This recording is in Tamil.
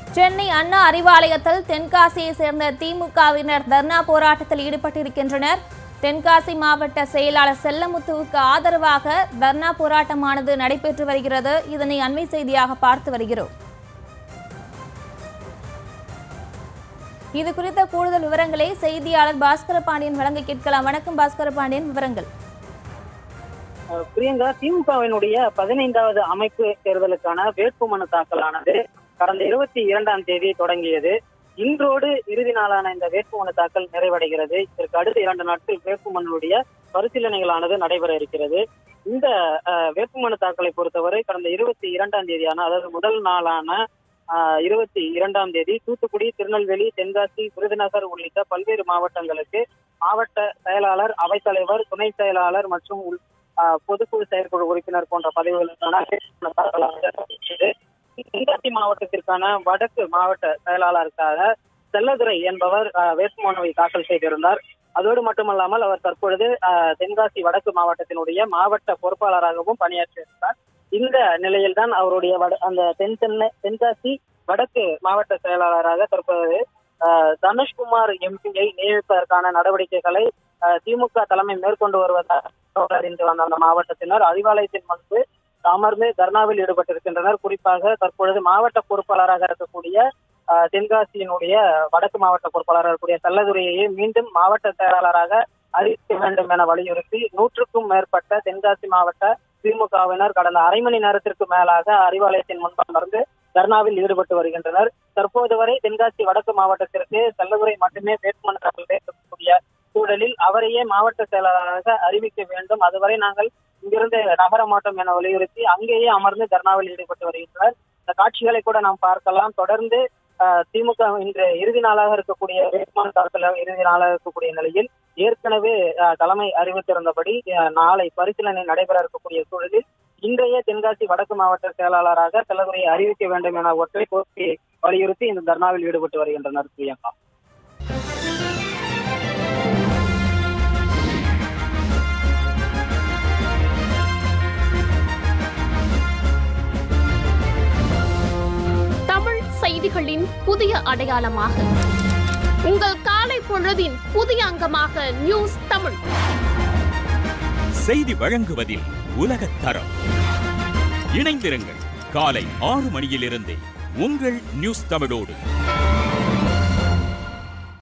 சென்னை அண்ணா அறிவாலயத்தில் தென்காசியை சேர்ந்த திமுகவினர் தர்ணா போராட்டத்தில் ஈடுபட்டிருக்கின்றனர் தென்காசி மாவட்ட செயலாளர் செல்லமுத்துவுக்கு ஆதரவாக தர்ணா போராட்டமானது நடைபெற்று வருகிறது இதனை அண்மை செய்தியாக பார்த்து வருகிறோம் இது குறித்த கூடுதல் விவரங்களை செய்தியாளர் பாஸ்கர பாண்டியன் வழங்க கேட்கலாம் வணக்கம் பாஸ்கர பாண்டியன் விவரங்கள் அஹ் பிரியங்கா திமுகவினுடைய பதினைந்தாவது அமைப்பு தேர்தலுக்கான வேட்புமனு தாக்கலானது கடந்த இருபத்தி இரண்டாம் தேதி தொடங்கியது இன்றோடு இறுதி நாளான இந்த வேட்புமனு தாக்கல் நிறைவடைகிறது இதற்கு அடுத்த இரண்டு நாட்கள் வேட்புமனுடைய பரிசீலனைகளானது நடைபெற இருக்கிறது இந்த அஹ், வேட்புமனு தாக்கலை பொறுத்தவரை கடந்த இருபத்தி இரண்டாம் தேதியான அதாவது முதல் நாளான அஹ், இருபத்தி இரண்டாம் தேதி தூத்துக்குடி திருநெல்வேலி தென்காசி விருதுநகர் உள்ளிட்ட பல்வேறு மாவட்டங்களுக்கு மாவட்ட செயலாளர் அவைத்தலைவர் துணை செயலாளர் மற்றும் உள் ஆஹ் பொதுக்குழு செயற்குழு உறுப்பினர் போன்ற பதவிகளுக்கான வேட்புமனு தாக்கலானது நடைபெற்றது. தென்காசி மாவட்டத்திற்கான வடக்கு மாவட்ட செயலாளருக்காக செல்லதுரை என்பவர் ஆஹ், வேட்புமனுவை தாக்கல் செய்திருந்தார் அதோடு மட்டுமல்லாமல் அவர் தற்பொழுது ஆஹ், தென்காசி வடக்கு மாவட்டத்தினுடைய மாவட்ட பொறுப்பாளராகவும் பணியாற்றியிருந்தார் இந்த நிலையில்தான் அவருடைய வட- அந்த தென் சென்னை தென்காசி வடக்கு மாவட்ட செயலாளராக தற்போது ஆஹ், தனுஷ்குமார் எம்பியை நியமிப்பதற்கான நடவடிக்கைகளை ஆஹ், திமுக தலைமை மேற்கொண்டு வருவதாக அறிந்து வந்த அந்த மாவட்டத்தினர் அறிவாலயத்தின் முன்பு அமர்ந்து தர்ணாவில் ஈடுபட்டிருக்கின்றனர் குறிப்பாக தற்பொழுது மாவட்ட பொறுப்பாளராக இருக்கக்கூடிய ஆஹ், தென்காசியினுடைய வடக்கு மாவட்ட பொறுப்பாளராக இருக்கக்கூடிய செல்லதுரையை மீண்டும் மாவட்ட செயலாளராக அறிவிக்க வேண்டும் என வலியுறுத்தி நூற்றுக்கும் மேற்பட்ட தென்காசி மாவட்ட திமுகவினர் கடந்த அரை மணி நேரத்திற்கு மேலாக அறிவாலயத்தின் முன்பு அமர்ந்து தர்ணாவில் ஈடுபட்டு வருகின்றனர் தற்போது வரை தென்காசி வடக்கு மாவட்டத்திற்கு செல்லதுரை மட்டுமே வேட்புமனு தாக்கல் செய்யக்கூடிய சூழலில் அவரையே மாவட்ட செயலாளராக அறிவிக்க வேண்டும் அதுவரை நாங்கள் இங்கிருந்து நகர மாட்டோம் என வலியுறுத்தி அங்கேயே அமர்ந்து தர்ணாவில் ஈடுபட்டு வருகின்றனர் இந்த காட்சிகளை கூட நாம் பார்க்கலாம் தொடர்ந்து ஆஹ், திமுக இன்று இறுதி நாளாக இருக்கக்கூடிய வேட்புமனு தாக்கல் இறுதி நாளாக இருக்கக்கூடிய நிலையில் ஏற்கனவே ஆஹ், தலைமை அறிவித்திருந்தபடி ஆஹ், நாளை பரிசீலனை நடைபெற இருக்கக்கூடிய சூழலில் இன்றைய தென்காசி வடக்கு மாவட்ட செயலாளராக செலவுரையை அறிவிக்க வேண்டும் என ஒற்றை கோரிக்கையை வலியுறுத்தி இந்த தர்ணாவில் ஈடுபட்டு வருகின்றனர் பிரியங்கா தமிழ் செய்திகளின் புதிய அடையாளமாக உங்கள் காலை பொழுதின் புதிய அங்கமாக நியூஸ் தமிழ் செய்தி வழங்குவதில் உலகத் தரம் இணைந்திருங்கள் காலை ஆறு மணியிலிருந்தே உங்கள் நியூஸ் தமிழோடு